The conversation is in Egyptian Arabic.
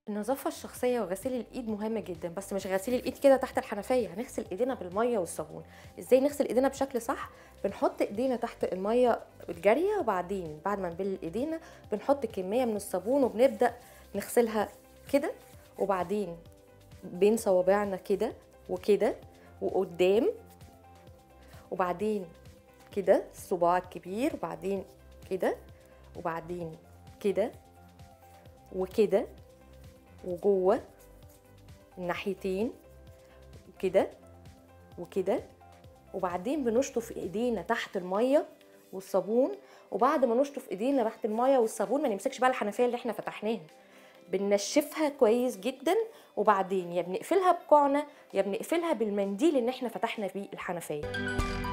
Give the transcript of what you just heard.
النظافة الشخصية وغسيل الإيد مهم جدا بس مش غسيل الإيد كده تحت الحنفية هنغسل إيدينا بالمية والصابون إزاي نغسل إيدينا بشكل صح بنحط إيدينا تحت المية الجارية وبعدين بعد ما نبل إيدينا بنحط كمية من الصابون وبنبدأ نغسلها كده وبعدين بين صوابعنا كده وكده وقدام وبعدين كده الصباع الكبير وبعدين كده وبعدين كده وكده وجوه الناحيتين وكده وكده وبعدين بنشطف ايدينا تحت الميه والصابون وبعد ما نشطف ايدينا تحت الميه والصابون ما نمسكش بقى الحنفيه اللي احنا فتحناها بننشفها كويس جدا وبعدين يا بنقفلها بكوعنا يا بنقفلها بالمنديل اللي احنا فتحنا بيه الحنفيه